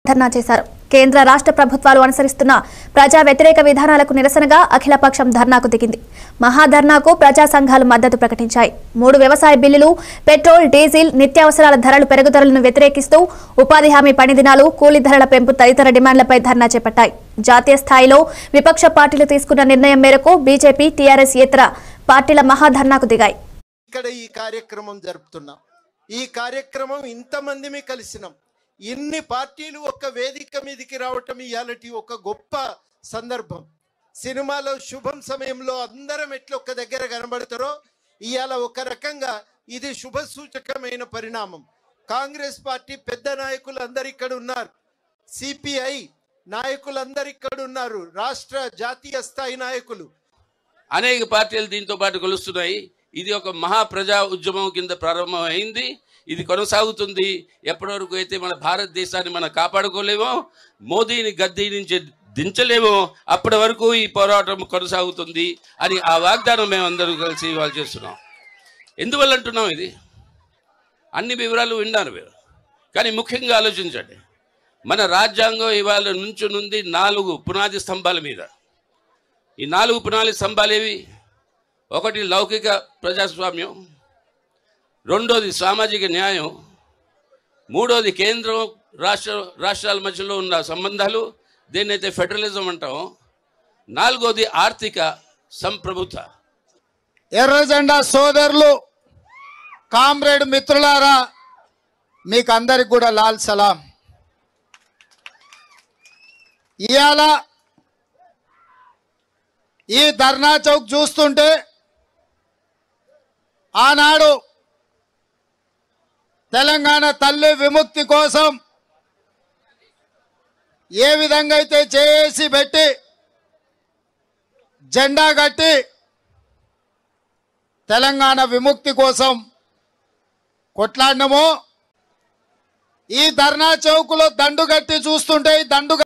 ధర్నా చేశారు కేంద్ర రాష్ట్ర ప్రభుత్వాలు అనుసరిస్తున్న ప్రజా వ్యతిరేక విధానాలకు నిరసనగా అఖిలపక్షం ధర్నాకు దిగింది మహాధర్నాకు ప్రజా సంఘాలు మద్దతు ప్రకటించాయి మూడు వ్యవసాయ బిల్లులు పెట్రోల్ డీజిల్ నిత్యావసరాల ధరలు పెరుగుదలను వ్యతిరేకిస్తూ ఉపాధి హామీ పని దినాలు కూలీ ధరల పెంపు తదితర డిమాండ్లపై ధర్నా చేపట్టాయి జాతీయ స్థాయిలో విపక్ష పార్టీలు తీసుకున్న నిర్ణయం మేరకు బీజేపీ టీఆర్ఎస్ ఇతర పార్టీల మహాధర్నాకు దిగాయి ఇక్కడ ఈ కార్యక్రమం జరుపుతున్నాం ఈ కార్యక్రమం ఇంతమందిమి కలిసినాం ఇన్ని పార్టీలు ఒక వేదిక మీదకి రావటం ఇవాళటి ఒక గొప్ప సందర్భం సినిమాలో శుభం సమయంలో అందరం ఎట్లా ఒక దగ్గర కనబడతారో ఇవాళ ఒక రకంగా ఇది శుభ సూచకమైన పరిణామం కాంగ్రెస్ పార్టీ పెద్ద నాయకులు అందరు ఇక్కడ ఉన్నారు సిపిఐ నాయకులందరు ఇక్కడ ఉన్నారు రాష్ట్ర జాతీయ స్థాయి నాయకులు అనేక పార్టీలు దీంతో పాటు కలుస్తున్నాయి ఇది ఒక మహా ప్రజా ఉద్యమం కింద ప్రారంభమైంది ఇది కొనసాగుతుంది ఎప్పటి వరకు అయితే మన భారతదేశాన్ని మనం కాపాడుకోలేమో మోదీని గద్దె నుంచి దించలేమో అప్పటి వరకు ఈ పోరాటం కొనసాగుతుంది అని ఆ వాగ్దానం మేము అందరూ కలిసి ఇవాళ చేస్తున్నాం ఎందువల్ల అంటున్నాం ఇది అన్ని వివరాలు విన్నారు మీరు కానీ ముఖ్యంగా ఆలోచించండి మన రాజ్యాంగం ఇవాళ నుంచునుంది నాలుగు పునాది స్తంభాల మీద ఈ నాలుగు పునాది స్తంభాలు ఏవి ఒకటి లౌకిక ప్రజాస్వామ్యం రెండోది సామాజిక న్యాయం మూడోది కేంద్రం రాష్ట్ర రాష్ట్రాల మధ్యలో ఉన్న సంబంధాలు దేన్నైతే ఫెడరలిజం అంటాం నాలుగోది ఆర్థిక సంప్రభుత్వ ఎర్రజెండా సోదరులు కామ్రేడ్ మిత్రులారా మీకు అందరికి కూడా లాల్ సలాం ఇవాళ ఈ ధర్నా చౌక్ చూస్తుంటే ఆనాడు తెలంగాణ తల్లి విముక్తి కోసం ఏ విధంగా అయితే చేసి పెట్టి జెండా కట్టి తెలంగాణ విముక్తి కోసం కొట్లాడినమో ఈ ధర్నా చౌకులో దండు కట్టి చూస్తుంటే ఈ దండు